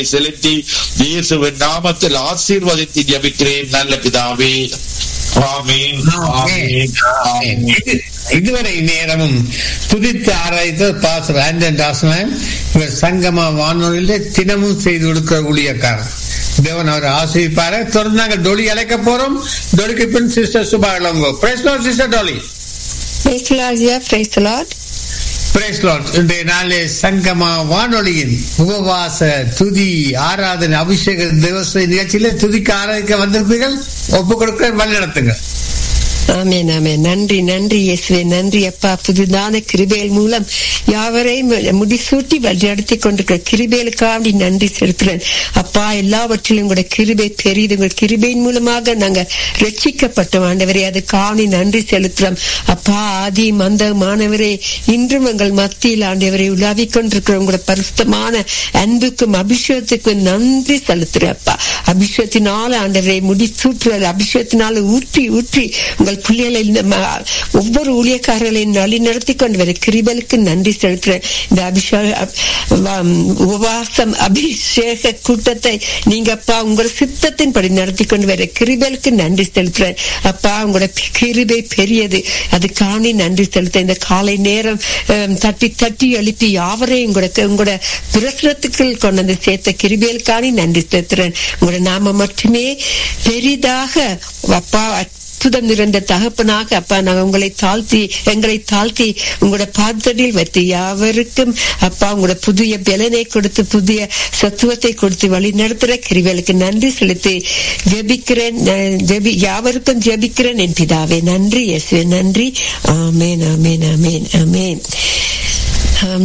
செலுத்தி இயேசுவின் நாமத்தில் ஆசீர்வதித்து ஜபிக்கிறேன் நல்ல பிதாவே ஆமீன் ஆமீன் ஆமீன் இது- இதுவரை நேரமும் துதித்து ஆராய்த்த பாசர் ஆண்டன் டாஸ்மேன் இவர் சங்கமா வானொலியில் தினமும் செய்து கொடுக்கிற ஊழியக்காரர் தேவன் அவர் ஆசிரிப்பாரு தொடர்ந்து நாங்கள் டொலி அழைக்க போறோம் டொலிக்கு பின் sister Subha Elango praise lord sister Dolly Praise the Lord, yeah, praise the Lord. Praise lord இன்றைய நாளே சங்கமா வானொலியின் உபவாச துதி ஆராதனை அபிஷேக திவச நிகழ்ச்சியில துதிக்க ஆராதிக்க வந்திருப்பீர்கள் ஒப்பு கொடுக்க வழி நடத்துங்க ஆமென் ஆமென் நன்றி நன்றி இயேசுவே நன்றி அப்பா புதிதான கிருபேல் மூலம் யாவரையும் முடிசூட்டி வழிநடத்தி கொண்டிருக்கிற கிருபேலுக்காண்டி நன்றி செலுத்துறேன் அப்பா எல்லாவற்றிலும் கூட கிருபை பெரியது உங்கள் கிருபையின் மூலமாக நாங்க ரட்சிக்கப்பட்டோம் ஆண்டவரே அது காணி நன்றி செலுத்துறோம் அப்பா ஆதி மந்த மாணவரே இன்றும் எங்கள் மத்தியில் ஆண்டவரை உலாவிக் கொண்டிருக்கிற உங்களோட பரிசுத்தமான அன்புக்கும் அபிஷேகத்துக்கும் நன்றி செலுத்துறேன் அப்பா அபிஷேகத்தினால ஆண்டவரை முடிசூற்றுவது அபிஷேகத்தினால ஊற்றி ஊற்றி உங்கள் பிள்ளைகளை இந்த ம- ஒவ்வொரு ஊழியக்காரர்களையும் வழி நடத்தி கொண்டு வர கிருபலுக்கு நன்றி செலுத்துறேன் இந்த அபிஷேக வ- உபவாசம் அபிஷேக கூட்டத்தை நீங்க அப்பா உங்களோட சித்தத்தின்படி நடத்தி கொண்டு வர கிருபலுக்கு நன்றி செலுத்துறேன் அப்பா உங்களோட கிருபை பெரியது அது காணி நன்றி செலுத்த இந்த காலை நேரம் அஹ், தட்டி தட்டி எழுப்பி யாவரையும் உங்களோட உங்களோட பிரசுரத்துக்குள் கொண்டு வந்து சேர்த்த கிருபையில் காணி நன்றி செலுத்துறேன் உங்களோட நாம மட்டுமே பெரிதாக அப்பா அற்புதம் நிறைந்த தகப்பனாக அப்பா நாங்கள் உங்களை தாழ்த்தி எங்களை தாழ்த்தி உங்களோட பாதடியில் வைத்து யாவருக்கும் அப்பா உங்களோட புதிய பலனை கொடுத்து புதிய சத்துவத்தை கொடுத்து வழி நடத்துற கிருவிகளுக்கு நன்றி செலுத்தி ஜெபிக்கிறேன் அஹ், ஜெபி யாவருக்கும் ஜெபிக்கிறேன் என் பிதாவே நன்றி இயேசுவே நன்றி ஆமேன் ஆமேன் ஆமேன் ஆமேன்